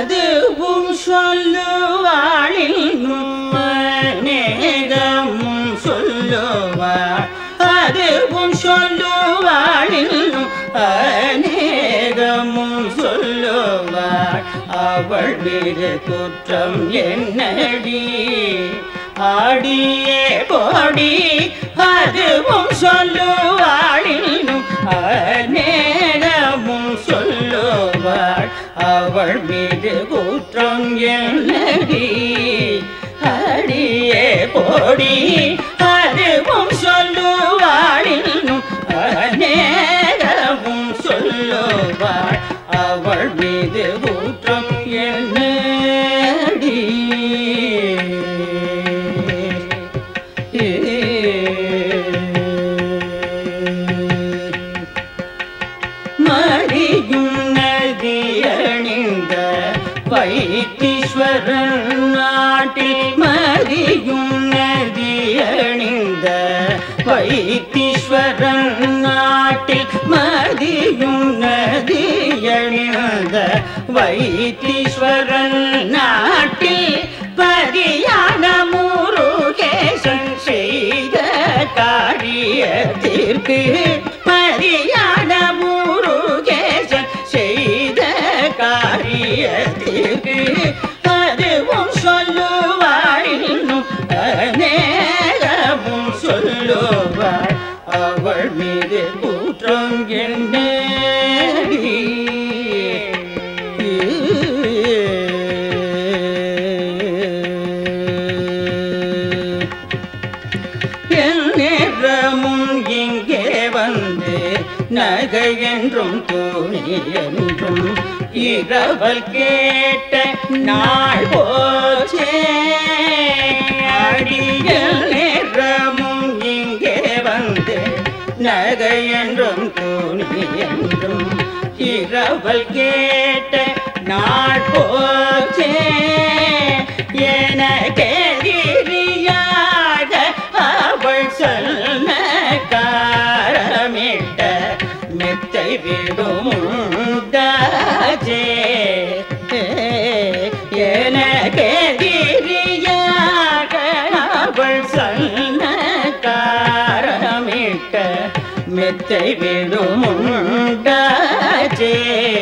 அதுவும் சொல்லுவாளினும் அநேகமும் சொல்லுவாள் அதுவும் சொல்லுவாளினும் அநேகமும் சொல்லுவாள் அவள் மீது குற்றம் என்னடி ஆடியே போடி அதுவும் சொல்லுவாளினும் அநேகமும் சொல்லுவாள் அவள் மீது குற்றம் என்னடி அடியே போடி அதுவும் சொல்லுவாளினும் அநேகமும் சொல்லுவாள் அவள் மீது குற்றம் என்னடி மறியும் நதி அணிந்த வைத்தீஸ்வரன் நாட்டில் மறியும் நதி அணிந்த வைத்தீஸ்வரன் நாட்டில் மதியும் நதி அணிந்த வைத்தீஸ்வரன் நாட்டில் பதியான முருகேசன் செய்த காரியத்திற்கு மரியாத முருகேசன் செய்த காரியத்திற்கு அதுவும் சொல்லுவாள் இன்னும் அநேகமும் சொல்லுவாள் அவள் மீது குற்றம் என்ன என் நேரமும் இங்கே வந்து நகை என்றும் துணி என்றும் இரவல் கேட்ட நாள் போச்சே அடிய நேரமும் இங்கே வந்து நகை என்றும் துணி என்றும் இரவல் கேட்ட நாள் போச்சே எனக்கெதிரியாக அவள் சொன்ன காரமிட்ட மெத்தை விடுமுண்டாச்சே எனக்கெதிரியாக அவள் சொன்ன காரமிட்ட மெத்தை விடுமுண்டாச்சே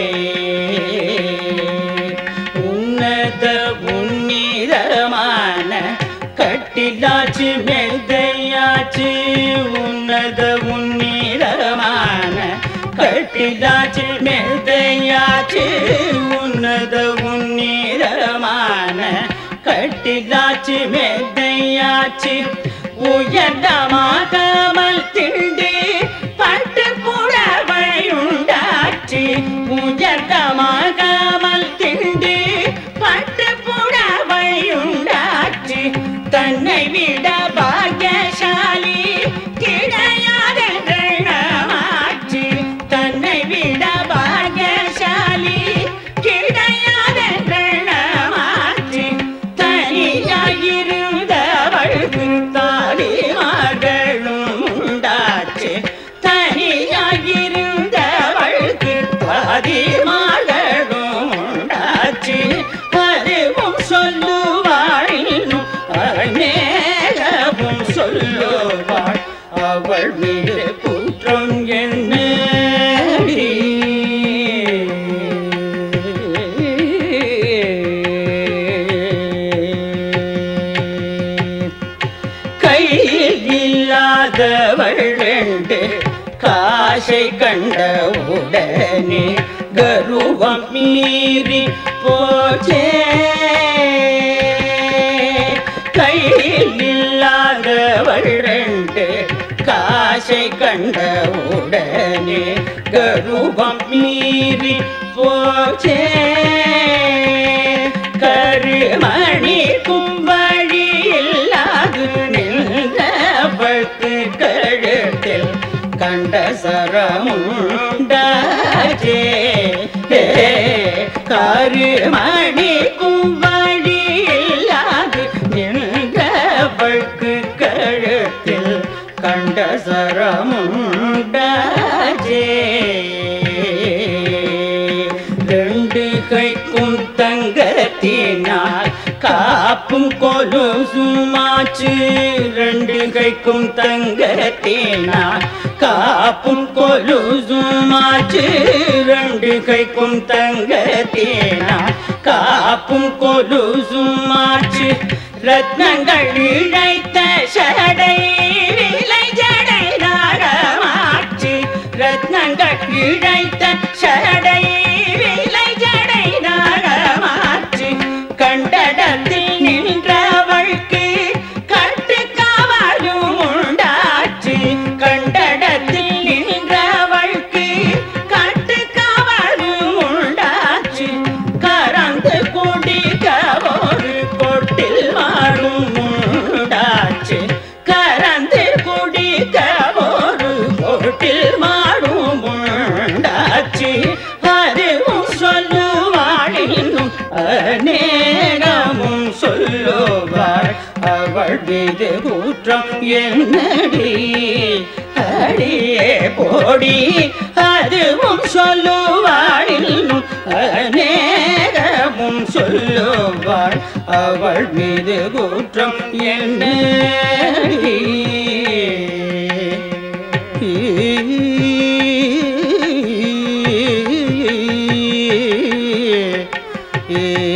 உன்னத உன்னிதமான கட்டிலாச்சு மெத்தையாச்சு உன்னத உன்னிதமான கட்டிலாச்சு மெத்தையாச்சு உன்னத உன்னிதமான கட்டிலாச்சு மெத்தையாச்சு உயர்ந்தமாகாமல் திண்டு பட்டு புடவையுண்டாச்சு உயர்ந்தமாகாமல் திண்டு பட்டு புடவையுண்டாச்சு தன்னை விட பாக்கியசாலி கிடையாதென்றமாச்சு தன்னை விட பாக்கியசாலி கிடையாதென்றமாச்சு தனியாயிருந்தவளுக்கு தாலிமார்களும் உண்டாச்சு தனியாயிருந்தவளுக்கு தாலிமார்களும் உண்டாச்சு அதுவும் சொல்லுவாள் இன்னும் அநேகமும் சொல்லுவாள் அவள் மீது குற்றம் என்ன கையில் இல்லாதவள் ரெண்டு காசை கண்ட உடனே கருவம் மீறி போச்சே கையில் இல்லாதவள் ரெண்டு காசை கண்ட உடனே கருவம் மீறி போச்சே கருமணி கும்பழி இல்லாது நின்ற பட்டு கழுத்தில் கண்ட சரமுண்டாச்சே கருமணி கும்பழி இல்லாது நின்ற பட்டு கழுத்தில் கண்ட சரமுண்டாச்சே ரெண்டு கைக்கும் தங்கத்தினால் காப்பும் கொலுசுமாச்சு ரெண்டு கைக்கும் தங்கத்தினால் காப்பும் கொலுசுமாச்சு ரெண்டு கைக்கும் தங்கத்தினால் காப்பும் கொலுசுமாச்சு ரத்னங்கள் இழைத்த சடை விலை ஜடை நாகமாச்சு ரத்னங்கள் இழைத்த சடை விலை ஜடை நாகமாச்சு கண்டடத்தில் நின்றவൾക്ക് கட்டுக்காவலும் உண்டாச்சு கண்டடத்தில் நின்றவൾക്ക് கட்டுக்காவலும் உண்டாச்சு கறந்து குடிக்க ஒரு கொட்டில் மாடும் உண்டாச்சு கறந்து குடிக்க ஒரு கொட்டில் மாடும் உண்டாச்சு அதுவும் சொல்லுவாள் இன்னும் அநேகமும் சொல்லுவாள் அவள் மீது குற்றம் என்னடி அடியே போடி அதுவும் சொல்லுவாள் இன்னும் அநேகமும் சொல்லுவாள் அவள் மீது குற்றம் என்னடி ஏ